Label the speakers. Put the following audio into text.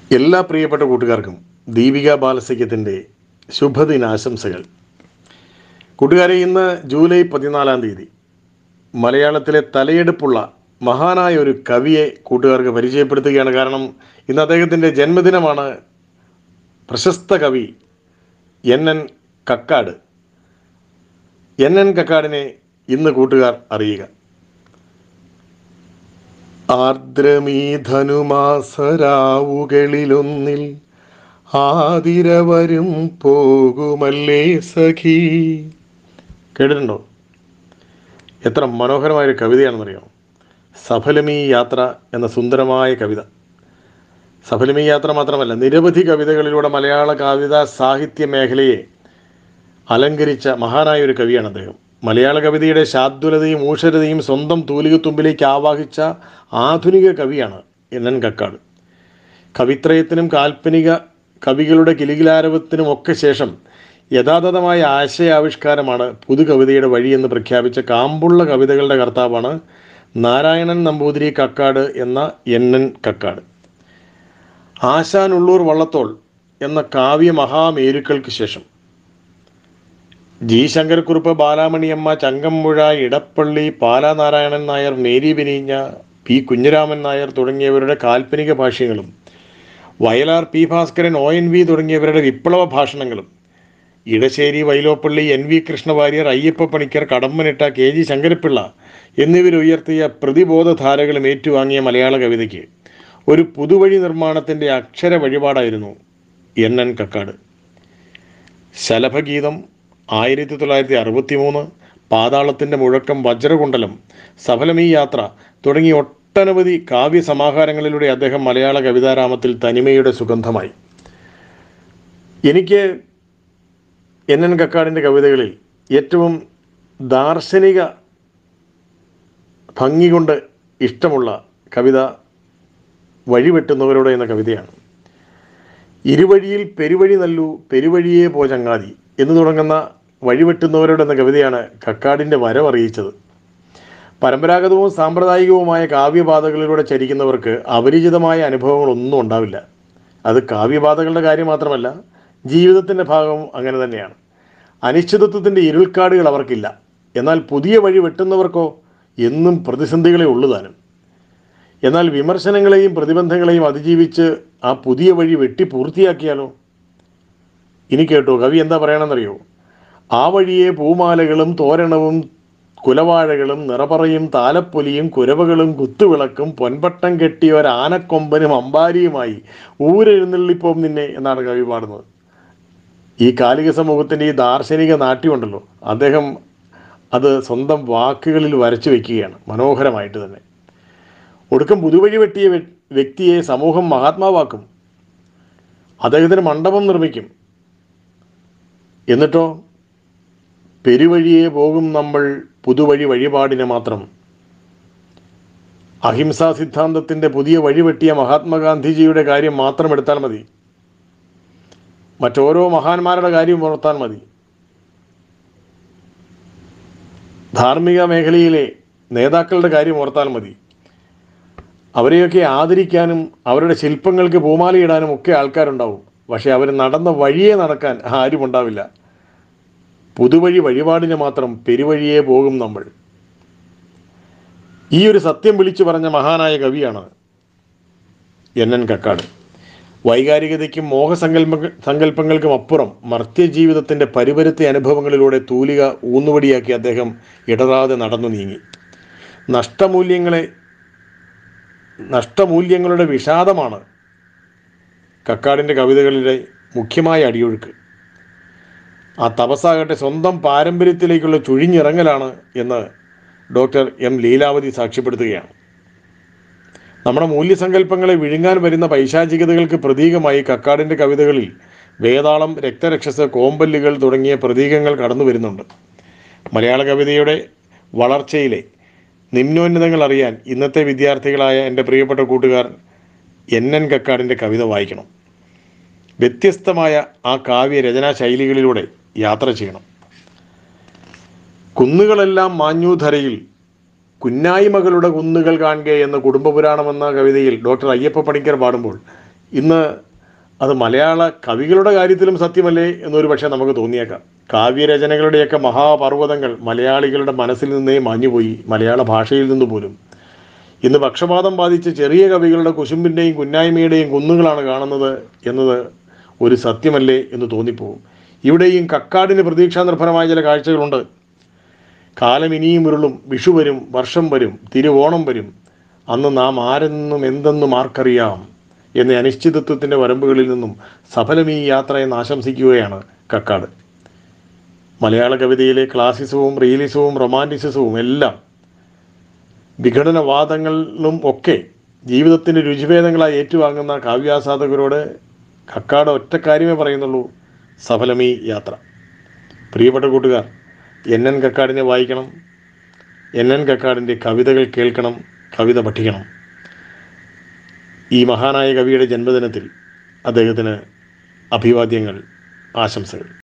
Speaker 1: എല്ലാ പ്രിയപ്പെട്ട കൂട്ടുകാർക്കും ദീപിക ബാലസഖ്യത്തിൻ്റെ ശുഭദിനാശംസകൾ കൂട്ടുകാരെ ഇന്ന് ജൂലൈ പതിനാലാം തീയതി മലയാളത്തിലെ തലയെടുപ്പുള്ള മഹാനായ ഒരു കവിയെ കൂട്ടുകാർക്ക് പരിചയപ്പെടുത്തുകയാണ് കാരണം ഇന്ന് അദ്ദേഹത്തിൻ്റെ ജന്മദിനമാണ് പ്രശസ്ത കവി N N Kakkad N N കക്കാടിനെ ഇന്ന് കൂട്ടുകാർ അറിയുക ആർദ്രമീ ധനുമാസരാവുകളിലൊന്നിൽ ആതിരവരും പോകുമല്ലേ സഖി കേട്ടിട്ടുണ്ടോ എത്ര മനോഹരമായൊരു കവിതയാണെന്നറിയോ സഫലമീ യാത്ര എന്ന സുന്ദരമായ കവിത സഫലമീ യാത്ര മാത്രമല്ല നിരവധി കവിതകളിലൂടെ മലയാള കവിതാ സാഹിത്യ മേഖലയെ അലങ്കരിച്ച മഹാനായ ഒരു കവിയാണ് അദ്ദേഹം മലയാള കവിതയുടെ ശാദ്വലതയും ഊഷരതയും സ്വന്തം തൂലികത്തുമ്പിലേക്ക് ആവാഹിച്ച ആധുനിക കവിയാണ് എൻ എൻ കക്കാട് കവിത്രയത്തിനും കാൽപ്പനിക കവികളുടെ കിലികിലാരവത്തിനും ഒക്കെ ശേഷം യഥാതഥമായ ആശയാവിഷ്കാരമാണ് പുതുകവിതയുടെ വഴിയെന്ന് പ്രഖ്യാപിച്ച കാമ്പുള്ള കവിതകളുടെ കർത്താവാണ് നാരായണൻ നമ്പൂതിരി കക്കാട് എന്ന എൻ എൻ കക്കാട് ആശാനുള്ളൂർ വള്ളത്തോൾ എന്ന കാവ്യ മഹാമേരുക്കൾക്ക് ശേഷം ജി ശങ്കരക്കുറുപ്പ് ബാലാമണിയമ്മ ചങ്കമ്പുഴ ഇടപ്പള്ളി പാലാനാരായണൻ നായർ മേരി ബെനീഞ്ഞ പി കുഞ്ഞിരാമൻ നായർ തുടങ്ങിയവരുടെ കാൽപ്പനിക ഭാഷ്യങ്ങളും Vayalar P Bhaskaran O N V തുടങ്ങിയവരുടെ വിപ്ലവ ഭാഷണങ്ങളും Edasseri Vyloppilli N V Krishnavarier Ayyappa Panicker Kadammanitta K G Sankarapillai എന്നിവരുയർത്തിയ പ്രതിബോധധാരകളും ഏറ്റുവാങ്ങിയ മലയാള കവിതയ്ക്ക് ഒരു പുതുവഴി നിർമ്മാണത്തിൻ്റെ അക്ഷര വഴിപാടായിരുന്നു എൻ എൻ കക്കാട് ശലഭഗീതം ആയിരത്തി തൊള്ളായിരത്തി അറുപത്തി മൂന്ന് പാതാളത്തിൻ്റെ മുഴക്കം വജ്രകുണ്ടലം സഫലമീ യാത്ര തുടങ്ങി ഒട്ടനവധി കാവ്യ സമാഹാരങ്ങളിലൂടെ അദ്ദേഹം മലയാള കവിതാരാമത്തിൽ തനിമയുടെ സുഗന്ധമായി എനിക്ക് എൻ എൻ കക്കാടിൻ്റെ കവിതകളിൽ ഏറ്റവും ദാർശനിക ഭംഗി കൊണ്ട് ഇഷ്ടമുള്ള കവിത വഴിവെട്ടുന്നവരോട് എന്ന കവിതയാണ് ഇരുവഴിയിൽ പെരുവഴി നല്ലു പെരുവഴിയേ പോ ചങ്ങാതി എന്ന് തുടങ്ങുന്ന വഴിവെട്ടുന്നവരോട് എന്ന കവിതയാണ് കക്കാടിൻ്റെ വരവറിയിച്ചത് പരമ്പരാഗതവും സാമ്പ്രദായികവുമായ കാവ്യപാതകളിലൂടെ ചരിക്കുന്നവർക്ക് അപരിചിതമായ അനുഭവങ്ങളൊന്നും ഉണ്ടാവില്ല അത് കാവ്യപാതകളുടെ കാര്യം മാത്രമല്ല ജീവിതത്തിൻ്റെ ഭാഗവും അങ്ങനെ തന്നെയാണ് അനിശ്ചിതത്വത്തിൻ്റെ ഇരുൾക്കാടുകൾ അവർക്കില്ല എന്നാൽ പുതിയ വഴി വെട്ടുന്നവർക്കോ എന്നും പ്രതിസന്ധികളെ ഉള്ളുതാനും എന്നാൽ വിമർശനങ്ങളെയും പ്രതിബന്ധങ്ങളെയും അതിജീവിച്ച് ആ പുതിയ വഴി വെട്ടി പൂർത്തിയാക്കിയാലോ ഇനി കേട്ടോ കവി എന്താ പറയണമെന്നറിയോ ആ വഴിയെ പൂമാലകളും തോരണവും കുലവാഴകളും നിറപറയും താലപ്പൊലിയും കുരവകളും കുത്തുവിളക്കും പൊൻപട്ടം കെട്ടിയ ഒരാനക്കൊമ്പനും അമ്പാരിയുമായി ഊരെഴുന്നള്ളിപ്പോം നിന്നെ എന്നാണ് കവി പാടുന്നത് ഈ കാലിക സമൂഹത്തിൻ്റെ ഈ ദാർശനിക നാട്യമുണ്ടല്ലോ അദ്ദേഹം അത് സ്വന്തം വാക്കുകളിൽ വരച്ചു വയ്ക്കുകയാണ് മനോഹരമായിട്ട് തന്നെ ഒടുക്കം പുതുവഴി വെട്ടിയ വ്യ- വ്യക്തിയെ സമൂഹം മഹാത്മാവാക്കും അദ്ദേഹത്തിന് മണ്ഡപം നിർമ്മിക്കും എന്നിട്ടോ പെരുവഴിയെ പോകും നമ്മൾ പുതുവഴി വഴിപാടിന് മാത്രം അഹിംസാ സിദ്ധാന്തത്തിൻ്റെ പുതിയ വഴി വെട്ടിയ മഹാത്മാഗാന്ധിജിയുടെ കാര്യം മാത്രം എടുത്താൽ മതി മറ്റോരോ മഹാന്മാരുടെ കാര്യം ഓർത്താൽ മതി ധാർമ്മിക മേഖലയിലെ നേതാക്കളുടെ കാര്യം ഓർത്താൽ മതി അവരെയൊക്കെ ആദരിക്കാനും അവരുടെ ശില്പങ്ങൾക്ക് പൂമാലയിടാനും ഒക്കെ ആൾക്കാരുണ്ടാവും പക്ഷേ അവർ നടന്ന വഴിയെ നടക്കാൻ ആരും ഉണ്ടാവില്ല പുതുവഴി വഴിപാടിന് മാത്രം പെരുവഴിയെ പോകും നമ്മൾ ഈ ഒരു സത്യം വിളിച്ചു പറഞ്ഞ മഹാനായ കവിയാണ് എൻ എൻ കക്കാട് വൈകാരികതയ്ക്കും മോഹസങ്കല്പ സങ്കല്പങ്ങൾക്കും അപ്പുറം മർത്യജീവിതത്തിൻ്റെ പരിപരുത്തി അനുഭവങ്ങളിലൂടെ തൂലിക ഊന്നുവടിയാക്കി അദ്ദേഹം ഇടറാതെ നടന്നു നീങ്ങി നഷ്ടമൂല്യങ്ങളെ നഷ്ടമൂല്യങ്ങളുടെ വിഷാദമാണ് കക്കാടിൻ്റെ കവിതകളിലെ മുഖ്യമായ അടിയൊഴുക്ക് ആ തപസ്സാകട്ടെ സ്വന്തം പാരമ്പര്യത്തിലേക്കുള്ള ചുഴിഞ്ഞിറങ്ങലാണ് എന്ന് ഡോക്ടർ എം ലീലാവതി സാക്ഷ്യപ്പെടുത്തുകയാണ് നമ്മുടെ മൂല്യസങ്കല്പങ്ങളെ വിഴുങ്ങാൻ വരുന്ന പൈശാചികതകൾക്ക് പ്രതീകമായി കക്കാടിൻ്റെ കവിതകളിൽ വേതാളം രക്തരക്ഷസ് കോമ്പല്ലുകൾ തുടങ്ങിയ പ്രതീകങ്ങൾ കടന്നു വരുന്നുണ്ട് മലയാള കവിതയുടെ വളർച്ചയിലെ നിമ്നോന്നതങ്ങൾ അറിയാൻ ഇന്നത്തെ വിദ്യാർത്ഥികളായ എൻ്റെ പ്രിയപ്പെട്ട കൂട്ടുകാർ എൻ എൻ കക്കാടിൻ്റെ കവിത വായിക്കണം വ്യത്യസ്തമായ ആ കാവ്യ രചനാ ശൈലികളിലൂടെ യാത്ര ചെയ്യണം കുന്നുകളെല്ലാം മാഞ്ഞൂധരയിൽ കുന്നായ്മകളുടെ കുന്നുകൾ കാണുക എന്ന കുടുംബപുരാണം എന്ന കവിതയിൽ ഡോക്ടർ അയ്യപ്പ പണിക്കർ പാടുമ്പോൾ ഇന്ന് അത് മലയാള കവികളുടെ കാര്യത്തിലും സത്യമല്ലേ എന്നൊരു പക്ഷേ നമുക്ക് തോന്നിയേക്കാം കാവ്യരചനകളുടെയൊക്കെ മഹാപർവ്വതങ്ങൾ മലയാളികളുടെ മനസ്സിൽ നിന്നേ മാഞ്ഞുപോയി മലയാള ഭാഷയിൽ നിന്ന് പോലും ഇന്ന് പക്ഷപാതം ബാധിച്ച ചെറിയ കവികളുടെ കുശുമ്പിൻ്റെയും കുന്നായ്മയുടെയും കുന്നുകളാണ് കാണുന്നത് എന്നത് ഒരു സത്യമല്ലേ എന്ന് തോന്നിപ്പോവും ഇവിടെയും കക്കാടിന് പ്രതീക്ഷാ നിർഭരമായ ചില കാഴ്ചകളുണ്ട് കാലം ഇനിയും ഉരുളും വിഷു വരും വർഷം വരും തിരുവോണം വരും അന്ന് നാം ആരെന്നും എന്തെന്നും ആർക്കറിയാം എന്ന അനിശ്ചിതത്വത്തിൻ്റെ വരമ്പുകളിൽ നിന്നും സഫലം ഈ യാത്രയെന്ന് ആശംസിക്കുകയാണ് കക്കാട് മലയാള കവിതയിലെ ക്ലാസിസവും റിയലിസവും റൊമാൻറ്റിസിസവും എല്ലാം വിഘടനവാദങ്ങളിലും ഒക്കെ ജീവിതത്തിൻ്റെ രുചിഭേദങ്ങളായി ഏറ്റുവാങ്ങുന്ന കാവ്യാസാധകരോട് കക്കാട് ഒറ്റ കാര്യമേ പറയുന്നുള്ളൂ സഫലമീ യാത്ര പ്രിയപ്പെട്ട കൂട്ടുകാർ എൻ എൻ കക്കാടിനെ വായിക്കണം എൻ എൻ കക്കാടിൻ്റെ കവിതകൾ കേൾക്കണം കവിത പഠിക്കണം ഈ മഹാനായ കവിയുടെ ജന്മദിനത്തിൽ അദ്ദേഹത്തിന് അഭിവാദ്യങ്ങൾ ആശംസകൾ